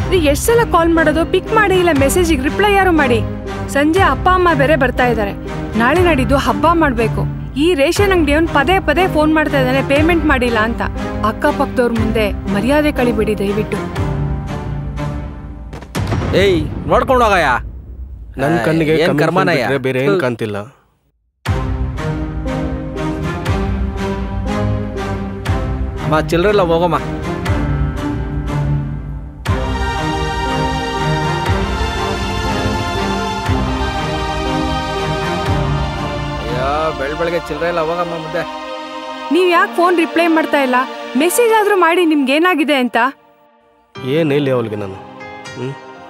ಎಷ್ಟು ಸಲ ಕಾಲ್ ಮಾಡೋದು ಪಿಕ್ ಮಾಡಿ ಇಲ್ಲ ಮೆಸೇಜಿಗೆ ರಿಪ್ಲೈ ಯಾರು ಮಾಡಿ ಸಂಜೆ ಅಪ್ಪ ಅಮ್ಮ ಬೇರೆ ಬರ್ತಾ ಇದ್ದಾರೆ ನಾಳೆ ನಾಡಿದ್ದು ಹಬ್ಬ ಮಾಡಬೇಕು ಈ ರೇಷನ್ ಅಂಗಡಿಯವನ್ ಪದೇ ಪದೇ ಫೋನ್ ಮಾಡ್ತಾ ಇದ್ದಾನೆ ಪೇಮೆಂಟ್ ಮಾಡಿಲ್ಲ ಅಂತ ಅಕ್ಕಪಕ್ಕದವ್ರ ಮುಂದೆ ಮರ್ಯಾದೆ ಕಳಿಬಿಡಿ ದಯವಿಟ್ಟು ಏಯ್ ನೋಡ್ಕೊಂಡು ಹೋಗಯ್ಯ ನನ್ನ ಕಣ್ಣಿಗೆ ಏನ್ ಕಮ್ಮಿ ಕರ್ಮನಯ್ಯ? ಬಿಟ್ರೆ ಬೇರೆ ಏನು ಕಾಣ್ತಿಲ್ಲ ಅಮ್ಮ ಚಿಲ್ರೆಲ್ಲ ಹೋಗಮ್ಮ ಅಯ್ಯೋ ಬೆಳ್ ಬೆಳಗ್ಗೆ ಚಿಲ್ರೆ ಎಲ್ಲ ಹೋಗಮ್ಮ ಮುಂದೆ ನೀವ್ ಯಾಕೆ ಫೋನ್ ರಿಪ್ಲೈ ಮಾಡ್ತಾ ಇಲ್ಲ ಮೆಸೇಜ್ ಆದ್ರೂ ಮಾಡಿ ನಿಮ್ಗೆ ಏನಾಗಿದೆ ಅಂತ ಏನು ಹೇಳಿ ಅವಳಿಗೆ ನಾನು ಹ್ಞೂ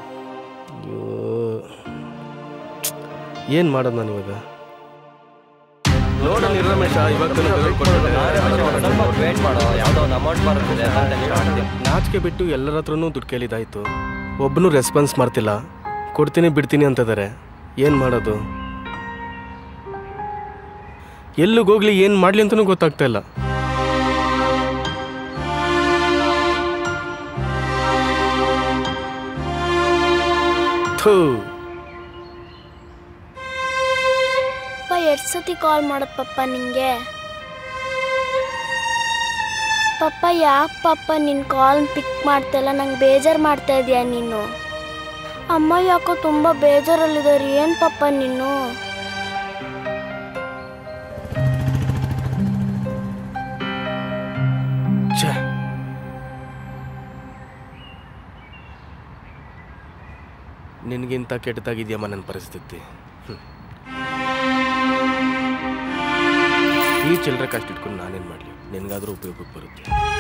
ಏನು ಮಾಡೋದು ನಾನು ಇವಾಗ ನೋಡಲ್ಲಿ ರಮೇಶ ಇವಾಗ ನಾಚಿಕೆ ಬಿಟ್ಟು ಎಲ್ಲರ ಹತ್ರನೂ ದುಡ್ಡು ಕೇಳಿದಾಯ್ತು ಒಬ್ಬನು ರೆಸ್ಪಾನ್ಸ್ ಮಾಡ್ತಿಲ್ಲ ಕೊಡ್ತೀನಿ ಬಿಡ್ತೀನಿ ಅಂತಿದ್ದಾರೆ ಏನು ಮಾಡೋದು ಎಲ್ಲಿಗೆ ಹೋಗ್ಲಿ ಏನು ಮಾಡಲಿ ಅಂತಲೂ ಗೊತ್ತಾಗ್ತಾ ಇಲ್ಲ ಥೂ ಪಪ್ಪ ಎಷ್ಟು ಸತಿ ಕಾಲ್ ಮಾಡೋದು ಪಪ್ಪ ನಿಂಗೆ ಪಪ್ಪ ಯಾಕೆ ಪಪ್ಪ ನಿನ್ನ ಕಾಲ್ ಪಿಕ್ ಮಾಡ್ತಾಯಿಲ್ಲ ನಂಗೆ ಬೇಜಾರು ಮಾಡ್ತಾ ಇದೀಯ ನೀನು ಅಮ್ಮ ಯಾಕೋ ತುಂಬ ಬೇಜಾರಲ್ಲಿದ್ದಾರೆ ಏನು ಪಪ್ಪ ನೀನು ಛೇ ನಿನಗಿಂತ ಕೆಟ್ಟದಾಗಿದೆಯಮ್ಮ ನನ್ನ ಪರಿಸ್ಥಿತಿ ಹ್ಮ್. ಈ ಚಿಲ್ಲರೆ ಕಷ್ಟ ಇಟ್ಕೊಂಡು ನಾನೇನು ಮಾಡಲಿ ನಿನಗಾದ್ರೂ ಉಪಯೋಗಕ್ಕೆ ಬರುತ್ತೆ